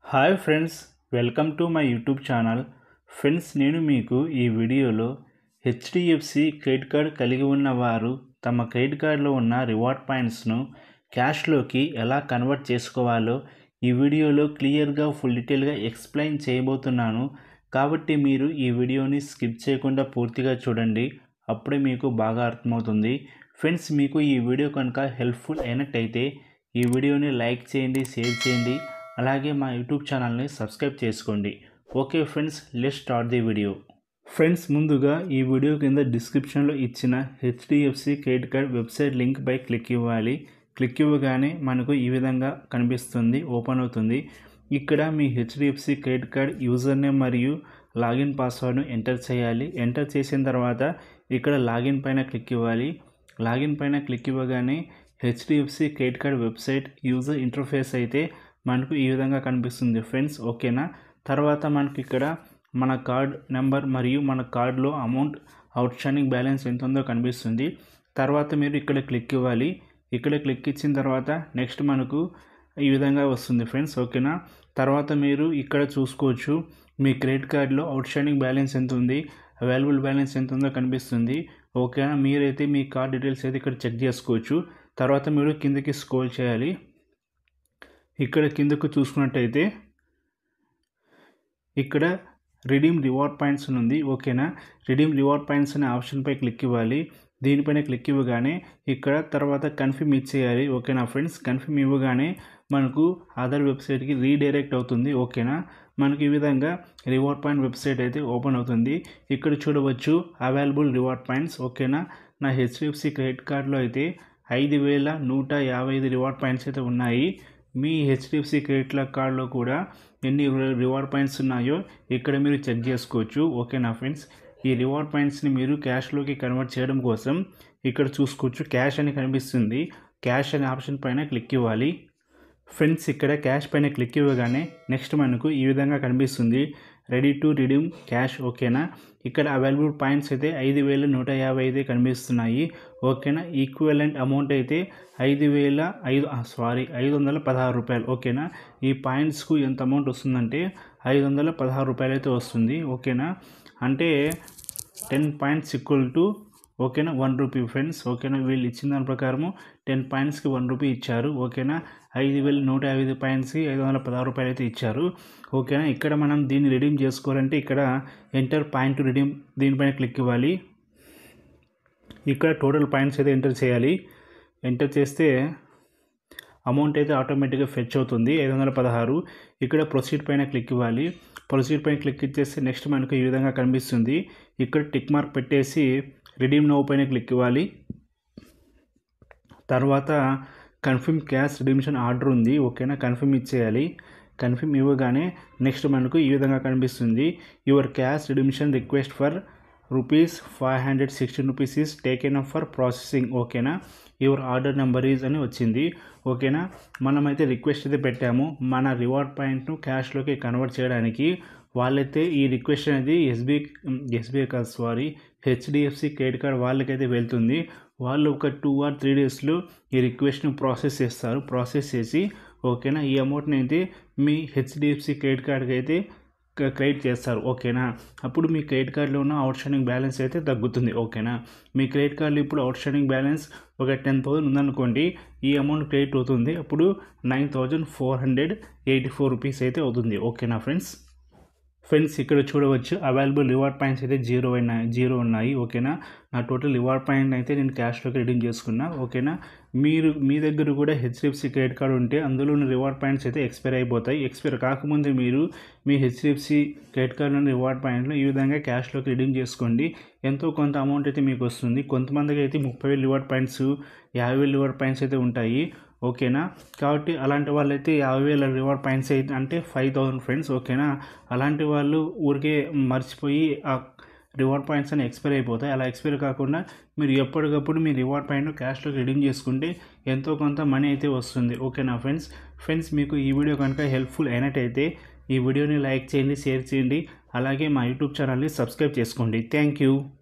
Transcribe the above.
hi friends welcome to my YouTube channel friends నేను మీకు ఈ వీడియోలో హెచ్డిఎఫ్సి క్రెడిట్ కార్డ్ కలిగి ఉన్న వారు తమ క్రెడిట్ కార్డులో ఉన్న రివార్డ్ పాయింట్స్ను క్యాష్లోకి ఎలా కన్వర్ట్ చేసుకోవాలో ఈ వీడియోలో క్లియర్గా ఫుల్ డీటెయిల్గా ఎక్స్ప్లెయిన్ చేయబోతున్నాను కాబట్టి మీరు ఈ వీడియోని స్కిప్ చేయకుండా పూర్తిగా చూడండి అప్పుడే మీకు బాగా అర్థమవుతుంది ఫ్రెండ్స్ మీకు ఈ వీడియో కనుక హెల్ప్ఫుల్ అయినట్టయితే ఈ వీడియోని లైక్ చేయండి షేర్ చేయండి అలాగే మా యూట్యూబ్ ఛానల్ని సబ్స్క్రైబ్ చేసుకోండి okay friends let start the video friends ముందుగా ఈ వీడియో కింద డిస్క్రిప్షన్లో ఇచ్చిన HDFC credit card website link పై క్లిక్ ఇవ్వాలి క్లిక్ ఇవ్వగానే మనకు ఈ విధంగా కనిపిస్తుంది ఓపెన్ అవుతుంది ఇక్కడ మీ HDFC credit card user name మరియు లాగిన్ పాస్వర్డ్ను ఎంటర్ చేయాలి ఎంటర్ చేసిన తర్వాత ఇక్కడ లాగిన్ పైన క్లిక్ ఇవ్వాలి లాగిన్ పైన క్లిక్ ఇవ్వగానే HDFC credit card website user interface అయితే మనకు ఈ విధంగా కనిపిస్తుంది ఫ్రెండ్స్ ఓకేనా తర్వాత మనకి ఇక్కడ మన కార్డ్ నెంబర్ మరియు మన కార్డులో అమౌంట్ అవుట్ స్టాండింగ్ బ్యాలెన్స్ ఎంత ఉందో కనిపిస్తుంది తర్వాత మీరు ఇక్కడ క్లిక్ ఇవ్వాలి ఇక్కడ క్లిక్ ఇచ్చిన తర్వాత నెక్స్ట్ మనకు ఈ విధంగా వస్తుంది ఫ్రెండ్స్ ఓకేనా తర్వాత మీరు ఇక్కడ చూసుకోవచ్చు మీ క్రెడిట్ కార్డులో అవుట్ స్టాండింగ్ బ్యాలెన్స్ ఎంత ఉంది అవైలబుల్ బ్యాలెన్స్ ఎంత ఉందో కనిపిస్తుంది ఓకేనా మీరైతే మీ కార్డ్ డీటెయిల్స్ అయితే ఇక్కడ చెక్ చేసుకోవచ్చు తర్వాత మీరు కిందకి స్క్రోల్ చేయాలి ఇక్కడ కిందకు చూసుకున్నట్టయితే ఇక్కడ రిడీమ్ రివార్డ్ పాయింట్స్ అని ఉంది ఓకేనా రిడీమ్ రివార్డ్ పాయింట్స్ అనే ఆప్షన్పై క్లిక్ ఇవ్వాలి దీనిపైన క్లిక్ ఇవ్వగానే ఇక్కడ తర్వాత కన్ఫర్మ్ ఇచ్చేయాలి ఓకేనా ఫ్రెండ్స్ కన్ఫర్మ్ ఇవ్వగానే మనకు అదర్ వెబ్సైట్కి రీడైరెక్ట్ అవుతుంది ఓకేనా మనకి ఈ విధంగా రివార్డ్ పాయింట్ వెబ్సైట్ అయితే ఓపెన్ అవుతుంది ఇక్కడ చూడవచ్చు అవైలబుల్ రివార్డ్ పాయింట్స్ ఓకేనా నా హెచ్డిఎఫ్సి క్రెడిట్ కార్డులో అయితే ఐదు వేల నూట యాభై ఐదు రివార్డ్ పాయింట్స్ అయితే ఉన్నాయి మీ హెచ్డిఎఫ్సి క్రెడిట్ కార్డులో కూడా ఎన్ని రివార్డ్ పాయింట్స్ ఉన్నాయో ఇక్కడ మీరు చెక్ చేసుకోవచ్చు ఓకేనా ఫ్రెండ్స్ ఈ రివార్డ్ పాయింట్స్ని మీరు క్యాష్లోకి కన్వర్ట్ చేయడం కోసం ఇక్కడ చూసుకోవచ్చు క్యాష్ అని కనిపిస్తుంది క్యాష్ అనే ఆప్షన్ పైన క్లిక్ ఇవ్వాలి ఫ్రెండ్స్ ఇక్కడ క్యాష్ పైన క్లిక్ ఇవ్వగానే నెక్స్ట్ మనకు ఈ విధంగా కనిపిస్తుంది రెడీ టు రిడీమ్ క్యాష్ ఓకేనా ఇక్కడ అవైలబుల్ పాయింట్స్ అయితే ఐదు వేల నూట యాభై అయితే కనిపిస్తున్నాయి ఓకేనా ఈక్వలెంట్ అమౌంట్ అయితే ఐదు వేల ఐదు సారీ ఐదు వందల పదహారు రూపాయలు ఓకేనా ఈ పాయింట్స్కు ఎంత అమౌంట్ వస్తుందంటే ఐదు వందల పదహారు రూపాయలు అయితే వస్తుంది ఓకేనా అంటే టెన్ పాయింట్స్ ఈక్వల్ టు ఓకేనా వన్ రూపీ ఫ్రెండ్స్ ఓకేనా వీళ్ళు ఇచ్చిన దాని ప్రకారము టెన్ పాయింట్స్కి వన్ రూపీ ఇచ్చారు ఓకేనా ఐదు వేల నూట యాభై ఐదు పాయింట్స్కి ఐదు వందల పదహారు రూపాయలు అయితే ఇచ్చారు ఓకేనా ఇక్కడ మనం దీన్ని రిడీమ్ చేసుకోవాలంటే ఇక్కడ ఎంటర్ పాయింట్ టు రిడీమ్ దీనిపైన క్లిక్ ఇవ్వాలి ఇక్కడ టోటల్ పాయింట్స్ అయితే ఎంటర్ చేయాలి ఎంటర్ చేస్తే అమౌంట్ అయితే ఆటోమేటిక్గా ఫెచ్ అవుతుంది ఐదు వందల పదహారు ఇక్కడ ప్రొసీడ్ పైన క్లిక్ ఇవ్వాలి ప్రొసీడ్ పైన క్లిక్ ఇచ్చేస్తే నెక్స్ట్ మనకు ఈ విధంగా కనిపిస్తుంది ఇక్కడ టిక్ మార్క్ పెట్టేసి రిడీమ్ నో పైన క్లిక్ ఇవ్వాలి తర్వాత కన్ఫర్మ్ క్యాష్ రిడీమ్షన్ ఆర్డర్ ఉంది ఓకేనా కన్ఫర్మ్ ఇచ్చేయాలి కన్ఫర్మ్ ఇవ్వగానే నెక్స్ట్ మనకు ఈ విధంగా కనిపిస్తుంది your cash redemption request for rupees five hundred sixteen rupees is taken up for processing ఓకేనా యువర్ ఆర్డర్ నెంబర్ ఈజ్ అని వచ్చింది ఓకేనా మనమైతే రిక్వెస్ట్ అయితే పెట్టాము మన రివార్డ్ పాయింట్ను క్యాష్లోకి కన్వర్ట్ చేయడానికి వాళ్ళైతే ఈ రిక్వెస్ట్ అనేది ఎస్బీఐ ఎస్బీఐ కాదు సారీ హెచ్డిఎఫ్సి క్రెడిట్ కార్డ్ వాళ్ళకైతే వెళ్తుంది వాళ్ళు ఒక టూ ఆర్ త్రీ డేస్లో ఈ రిక్వెస్ట్ను ప్రాసెస్ చేస్తారు ప్రాసెస్ చేసి ఓకేనా ఈ అమౌంట్ని అయితే మీ హెచ్డిఎఫ్సి క్రెడిట్ కార్డ్కి అయితే క్రెడిట్ చేస్తారు ఓకేనా అప్పుడు మీ క్రెడిట్ కార్డులో ఉన్న అవుట్ స్టాండింగ్ బ్యాలెన్స్ అయితే తగ్గుతుంది ఓకేనా మీ క్రెడిట్ కార్డులో ఇప్పుడు అవుట్ స్టాండింగ్ బ్యాలెన్స్ ఒక టెన్ థౌసండ్ ఉందనుకోండి ఈ అమౌంట్ క్రెడిట్ అవుతుంది అప్పుడు nine thousand four hundred eighty four rupees అయితే అవుతుంది ఓకేనా ఫ్రెండ్స్ ఫ్రెండ్స్ ఇక్కడ చూడవచ్చు అవైలబుల్ రివార్డ్ పాయింట్స్ అయితే జీరో ఉన్నాయి జీరో ఉన్నాయి ఓకేనా నా టోటల్ రివార్డ్ పాయింట్ అయితే నేను క్యాష్లోకి రిడీమ్ చేసుకున్నా ఓకేనా మీరు మీ దగ్గర కూడా హెచ్డిఎఫ్సి క్రెడిట్ కార్డు ఉంటే అందులో రివార్డ్ పాయింట్స్ అయితే ఎక్స్పైర్ అయిపోతాయి ఎక్స్పైర్ కాకముందే మీరు మీ హెచ్డిఎఫ్సి క్రెడిట్ కార్డులోని రివార్డ్ పాయింట్లు ఈ విధంగా క్యాష్లోకి రిడీమ్ చేసుకోండి ఎంతో కొంత అమౌంట్ అయితే మీకు వస్తుంది కొంతమందికి అయితే ముప్పై వేలు రివార్డ్ పాయింట్స్ యాభై వేలు రివార్డ్ పాయింట్స్ అయితే ఉంటాయి ఓకేనా కాబట్టి అలాంటి వాళ్ళైతే యాభై వేల రివార్డ్ పాయింట్స్ అయితే అంటే ఫైవ్ థౌసండ్ ఫ్రెండ్స్ ఓకేనా అలాంటి వాళ్ళు ఊరికే మర్చిపోయి ఆ రివార్డ్ పాయింట్స్ అని ఎక్స్పైర్ అయిపోతాయి అలా ఎక్స్పైర్ కాకుండా మీరు ఎప్పటికప్పుడు మీ రివార్డ్ పాయింట్ క్యాష్లో రిడీమ్ చేసుకుంటే ఎంతో కొంత మనీ అయితే వస్తుంది ఓకేనా ఫ్రెండ్స్ ఫ్రెండ్స్ మీకు ఈ వీడియో కనుక హెల్ప్ఫుల్ అయినట్టయితే ఈ వీడియోని లైక్ చేయండి షేర్ చేయండి అలాగే మా యూట్యూబ్ ఛానల్ని సబ్స్క్రైబ్ చేసుకోండి థ్యాంక్ యూ